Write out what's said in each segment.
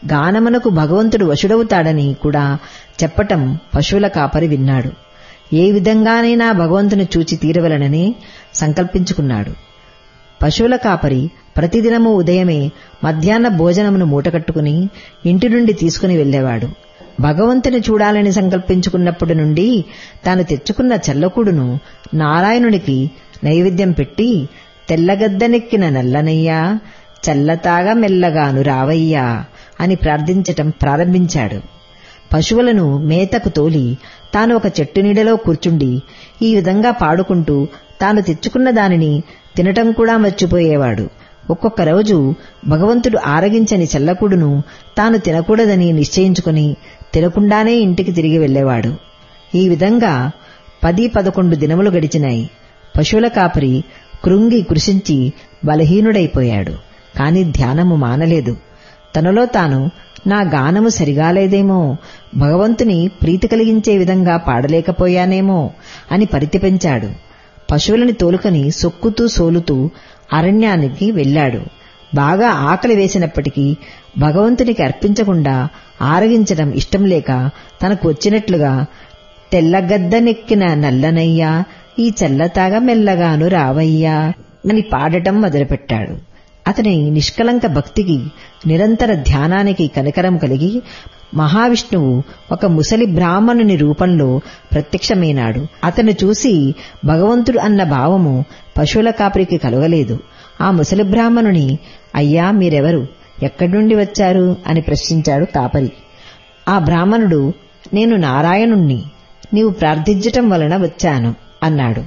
గానమునకు భగవంతుడు వశుడవుతాడని కూడా చెప్పటం పశువుల కాపరి విన్నాడు ఏ విధంగానైనా భగవంతుని చూచి తీరవలనని సంకల్పించుకున్నాడు పశువుల కాపరి ప్రతిదినము ఉదయమే మధ్యాహ్న భోజనమును మూటకట్టుకుని ఇంటి నుండి తీసుకుని వెళ్లేవాడు భగవంతుని చూడాలని సంకల్పించుకున్నప్పటి నుండి తాను తెచ్చుకున్న చల్లకూడును నారాయణునికి నైవేద్యం పెట్టి తెల్లగద్దనెక్కిన నల్లనయ్యా చల్లతాగా మెల్లగాను రావయ్యా అని ప్రార్థించటం ప్రారంభించాడు పశువులను మేతకు తోలి తాను ఒక చెట్టు నీడలో కూర్చుండి ఈ విధంగా పాడుకుంటూ తాను తెచ్చుకున్న దానిని తినటం కూడా మర్చిపోయేవాడు ఒక్కొక్క రోజు భగవంతుడు ఆరగించని చల్లకూడును తాను తినకూడదని నిశ్చయించుకుని తినకుండానే ఇంటికి తిరిగి వెళ్లేవాడు ఈ విధంగా పది పదకొండు దినములు గడిచినాయి పశువుల కాపరి కృంగి కృషించి బలహీనుడైపోయాడు కాని ధ్యానము మానలేదు తనలో తాను నా గానము సరిగాలేదేమో భగవంతుని ప్రీతి కలిగించే విధంగా పాడలేకపోయానేమో అని పరితిపెంచాడు పశువులని తోలుకొని సొక్కుతూ సోలుతూ అరణ్యానికి వెళ్ళాడు బాగా ఆకలి వేసినప్పటికీ భగవంతునికి అర్పించకుండా ఆరగించడం ఇష్టం లేక తనకు వచ్చినట్లుగా తెల్లగద్దనెక్కిన నల్లనయ్యా ఈ చల్లతాగా మెల్లగాను రావయ్యా అని పాడటం మొదలుపెట్టాడు అతని నిష్కలంక భక్తికి నిరంతర ధ్యానానికి కనికరం కలిగి మహావిష్ణువు ఒక ముసలి బ్రాహ్మణుని రూపంలో ప్రత్యక్షమైనాడు అతను చూసి భగవంతుడు అన్న భావము పశువుల కాపరికి కలగలేదు ఆ ముసలి బ్రాహ్మణుని అయ్యా మీరెవరు ఎక్కడి నుండి వచ్చారు అని ప్రశ్నించాడు కాపరి ఆ బ్రాహ్మణుడు నేను నారాయణుణ్ణి నీవు ప్రార్థించటం వలన వచ్చాను అన్నాడు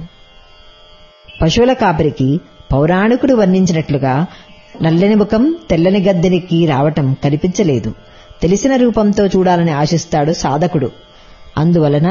పశువుల కాపరికి పౌరాణికుడు వర్ణించినట్లుగా నల్లని ముఖం తెల్లని గద్దెనికి రావటం కనిపించలేదు తెలిసిన రూపంతో చూడాలని ఆశిస్తాడు సాధకుడు అందువలన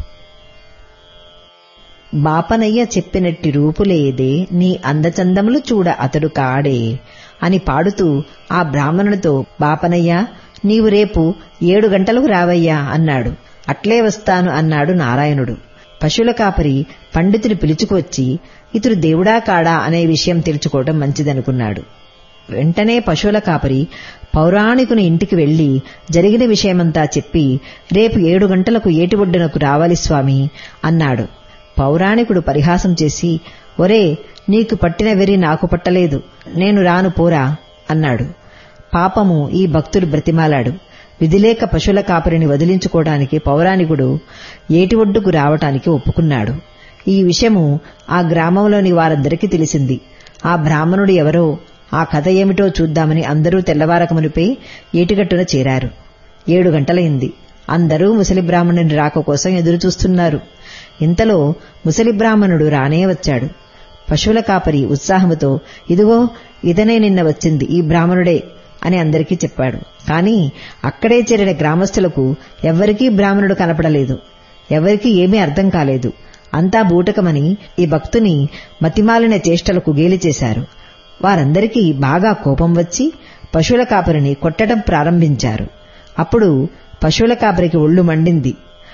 బాపనయ్య చెప్పినట్టి రూపులేదే నీ అందచందములు చూడ అతడు కాడే అని పాడుతూ ఆ బ్రాహ్మణుడితో బాపనయ్య నీవు రేపు ఏడు గంటలకు రావయ్యా అన్నాడు అట్లే వస్తాను అన్నాడు నారాయణుడు పశువుల కాపరి పండితుని పిలుచుకువచ్చి ఇతడు దేవుడా కాడా అనే విషయం తెలుసుకోవడం మంచిదనుకున్నాడు వెంటనే పశువుల కాపరి పౌరాణికుని ఇంటికి వెళ్లి జరిగిన విషయమంతా చెప్పి రేపు ఏడు గంటలకు ఏటి ఒడ్డునకు రావాలి స్వామి అన్నాడు పౌరాణికుడు పరిహాసం చేసి ఒరే నీకు పట్టిన వెరి నాకు పట్టలేదు నేను రాను పోరా అన్నాడు పాపము ఈ భక్తుడు బ్రతిమాలాడు విధిలేక పశువుల కాపరిని వదిలించుకోవడానికి పౌరాణికుడు ఏటి ఒడ్డుకు రావటానికి ఒప్పుకున్నాడు ఈ విషయము ఆ గ్రామంలోని వారందరికీ తెలిసింది ఆ బ్రాహ్మణుడు ఎవరో ఆ కథ ఏమిటో చూద్దామని అందరూ తెల్లవారకమునిపై ఏటిగట్టున చేరారు ఏడు గంటలైంది అందరూ ముసలి బ్రాహ్మణుని రాక కోసం ఎదురు చూస్తున్నారు ఇంతలో ముసలి బ్రాహ్మణుడు రానే వచ్చాడు పశువుల కాపరి ఉత్సాహముతో ఇదిగో ఇతనే నిన్న వచ్చింది ఈ బ్రాహ్మణుడే అని అందరికీ చెప్పాడు కాని అక్కడే చేరిన గ్రామస్తులకు ఎవ్వరికీ బ్రాహ్మణుడు కనపడలేదు ఎవరికీ ఏమీ అర్థం కాలేదు అంతా బూటకమని ఈ భక్తుని మతిమాలిన చేష్టలకు గేలి చేశారు వారందరికీ బాగా కోపం వచ్చి పశువుల కాపరిని కొట్టడం ప్రారంభించారు అప్పుడు పశువుల కాపరికి ఒళ్ళు మండింది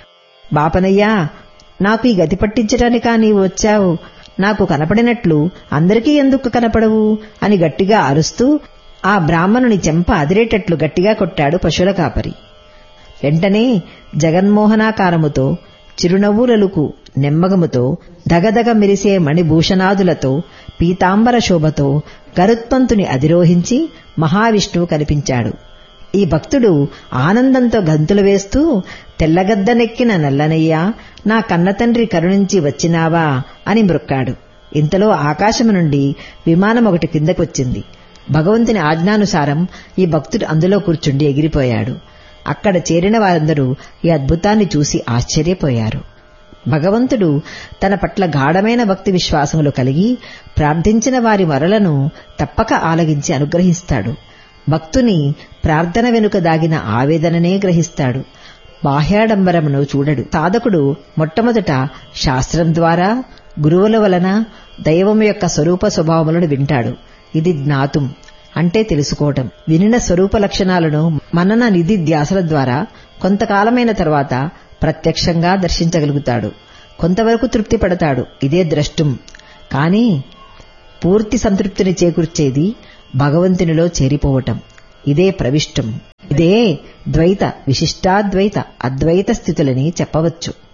బాపనయ్యా నాకు ఈ గతి పట్టించటానికా నీవు వచ్చావు నాకు కనపడినట్లు అందరికీ ఎందుకు కనపడవు అని గట్టిగా అరుస్తూ ఆ బ్రాహ్మణుని చెంప అదిరేటట్లు గట్టిగా కొట్టాడు పశువుల కాపరి వెంటనే జగన్మోహనాకారముతో చిరునవ్వులలుకు నెమ్మగముతో దగదగ మెరిసే మణిభూషణాదులతో పీతాంబర శోభతో గరుత్మంతుని అధిరోహించి మహావిష్ణువు కనిపించాడు ఈ భక్తుడు ఆనందంతో గంతులు వేస్తూ తెల్లగద్దనెక్కిన నల్లనయ్య నా కన్నతండ్రి కరుణించి వచ్చినావా అని మ్రొక్కాడు ఇంతలో ఆకాశము నుండి విమానం ఒకటి కిందకొచ్చింది భగవంతుని ఆజ్ఞానుసారం ఈ భక్తుడు అందులో కూర్చుండి ఎగిరిపోయాడు అక్కడ చేరిన వారందరూ ఈ అద్భుతాన్ని చూసి ఆశ్చర్యపోయారు భగవంతుడు తన పట్ల గాఢమైన భక్తి విశ్వాసములు కలిగి ప్రార్థించిన వారి మరలను తప్పక ఆలగించి అనుగ్రహిస్తాడు భక్తుని ప్రార్థన వెనుక దాగిన ఆవేదననే గ్రహిస్తాడు బాహ్యాడంబరమును చూడడు సాధకుడు మొట్టమొదట శాస్త్రం ద్వారా గురువుల వలన దైవం యొక్క స్వరూప స్వభావములను వింటాడు ఇది జ్ఞాతుం అంటే తెలుసుకోవటం వినిన స్వరూప లక్షణాలను మనన నిధి ధ్యాసల ద్వారా కొంతకాలమైన తర్వాత ప్రత్యక్షంగా దర్శించగలుగుతాడు కొంతవరకు తృప్తి పడతాడు ఇదే ద్రష్టం కానీ పూర్తి సంతృప్తిని చేకూర్చేది భగవంతునిలో చేరిపోవటం ఇదే ప్రవిష్టం ఇదే ద్వైత విశిష్టాద్వైత అద్వైత స్థితులని చెప్పవచ్చు